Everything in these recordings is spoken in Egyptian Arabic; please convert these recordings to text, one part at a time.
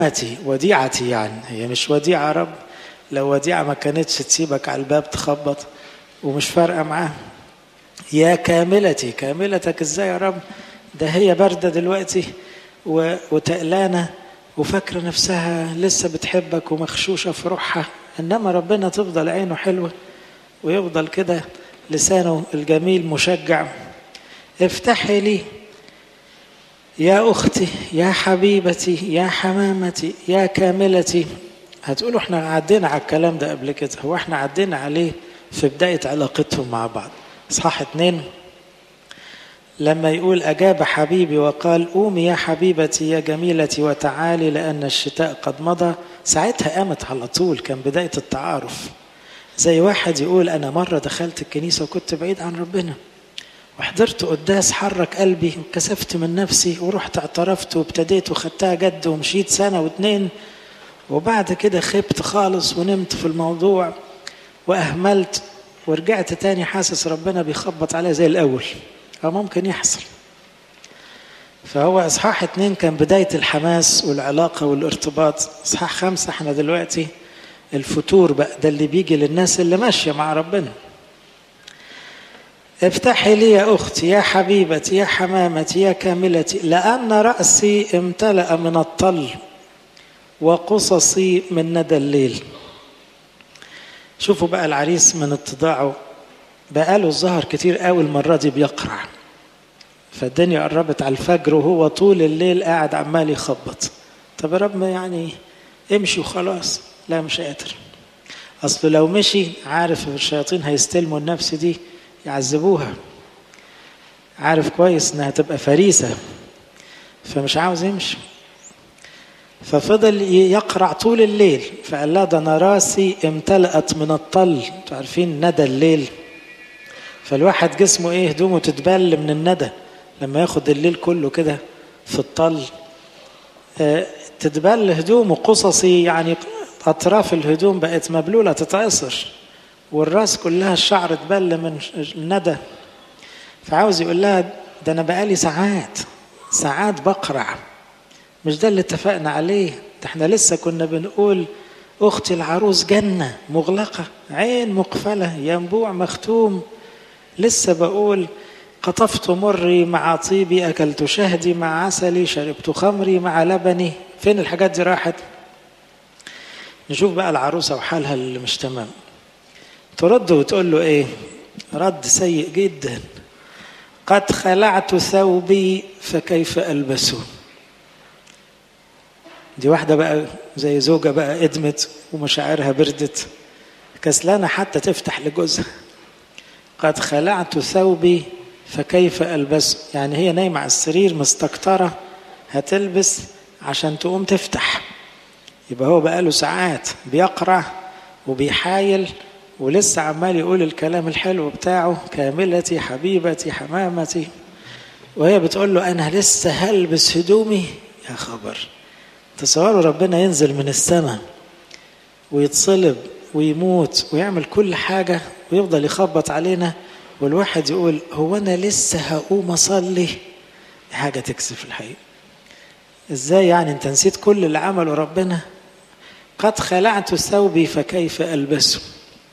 وديعتي وديعتي يعني هي مش وديعة يا رب لو وديعة ما كانتش تسيبك على الباب تخبط ومش فارقة معاه يا كاملتي كاملتك ازاي يا رب ده هي باردة دلوقتي و... وتقلانة وفاكرة نفسها لسه بتحبك ومخشوشة في روحها إنما ربنا تفضل عينه حلوة ويفضل كده لسانه الجميل مشجع افتحي لي يا أختي يا حبيبتي يا حمامتي يا كاملتي هتقولوا احنا عدينا على الكلام ده قبل كده هو احنا عدينا عليه في بداية علاقتهم مع بعض اصحاح اتنين لما يقول أجاب حبيبي وقال قومي يا حبيبتي يا جميلتي وتعالي لأن الشتاء قد مضى ساعتها قامت على طول كان بداية التعارف زي واحد يقول أنا مرة دخلت الكنيسة وكنت بعيد عن ربنا وحضرت قداس حرك قلبي وكسفت من نفسي ورحت اعترفت وابتديت وخدتها جد ومشيت سنة واتنين وبعد كده خبت خالص ونمت في الموضوع وأهملت ورجعت تاني حاسس ربنا بيخبط عليا زي الأول أو ممكن يحصل فهو إصحاح اتنين كان بداية الحماس والعلاقة والارتباط إصحاح خمسة احنا دلوقتي الفتور بقى ده اللي بيجي للناس اللي ماشية مع ربنا افتحي لي يا أختي يا حبيبتي يا حمامتي يا كاملتي لأن رأسي امتلأ من الطل وقصصي من ندى الليل شوفوا بقى العريس من اتضاعه بقاله الظهر كتير قوي المرة دي بيقرع فالدنيا قربت على الفجر وهو طول الليل قاعد عمال يخبط طب يا رب يعني امشي وخلاص لا مش قادر اصل لو مشي عارف الشياطين هيستلموا النفس دي يعذبوها عارف كويس انها تبقى فريسه فمش عاوز يمشي ففضل يقرع طول الليل فقال لها ده انا راسي امتلأت من الطل انتوا عارفين ندى الليل فالواحد جسمه ايه هدومه تتبل من الندى لما ياخد الليل كله كده في الطل اه تتبل هدومه قصصي يعني اطراف الهدوم بقت مبلوله تتعصر والراس كلها الشعر اتبل من الندى فعاوز يقول لها ده انا بقالي ساعات ساعات بقرع مش ده اللي اتفقنا عليه ده احنا لسه كنا بنقول اختي العروس جنه مغلقه عين مقفله ينبوع مختوم لسه بقول قطفت مري مع طيبي اكلت شهدي مع عسلي شربت خمري مع لبني فين الحاجات دي راحت نشوف بقى العروسه وحالها اللي مش تمام ترد وتقول له ايه رد سيء جدا قد خلعت ثوبي فكيف البسه دي واحده بقى زي زوجه بقى ادمت ومشاعرها بردت كسلانه حتى تفتح لجوزها قد خلعت ثوبي فكيف البسه يعني هي نايمه على السرير مستكتره هتلبس عشان تقوم تفتح يبقى هو بقاله ساعات بيقرع وبيحايل ولسه عمال يقول الكلام الحلو بتاعه كاملتي حبيبتي حمامتي وهي بتقول له انا لسه هلبس هدومي يا خبر تصوروا ربنا ينزل من السماء ويتصلب ويموت ويعمل كل حاجة ويفضل يخبط علينا والواحد يقول هو أنا لسه هقوم أصلي حاجة تكسف الحقيقة إزاي يعني أنت نسيت كل اللي عمله ربنا قد خلعت ثوبي فكيف ألبسه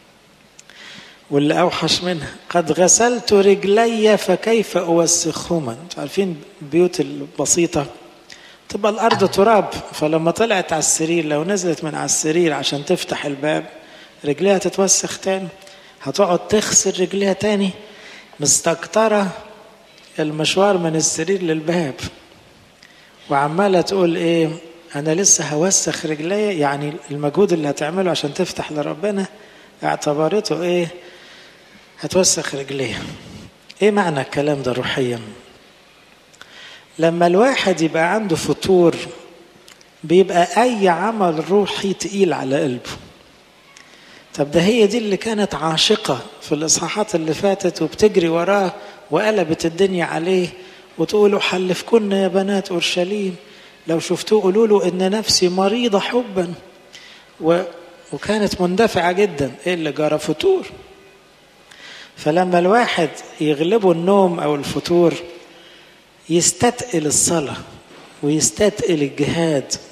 واللي أوحش منها قد غسلت رجلي فكيف أوسخهما أنتوا عارفين البيوت البسيطة تبقى الأرض تراب فلما طلعت على السرير لو نزلت من على السرير عشان تفتح الباب رجليها تتوسخ تاني هتقعد تغسل رجليها تاني مستكترة المشوار من السرير للباب وعمالة تقول ايه انا لسه هوسخ رجلي يعني المجهود اللي هتعمله عشان تفتح لربنا اعتبرته ايه هتوسخ رجليها ايه معنى الكلام ده روحيا لما الواحد يبقى عنده فتور بيبقى اي عمل روحي تقيل على قلبه طب ده هي دي اللي كانت عاشقه في الاصحاحات اللي فاتت وبتجري وراه وقلبت الدنيا عليه وتقولوا حلفكن يا بنات اورشليم لو شفتوه قولوا له ان نفسي مريضه حبا و وكانت مندفعه جدا ايه اللي جرى فتور فلما الواحد يغلبه النوم او الفتور يستثقل الصلاه ويستثقل الجهاد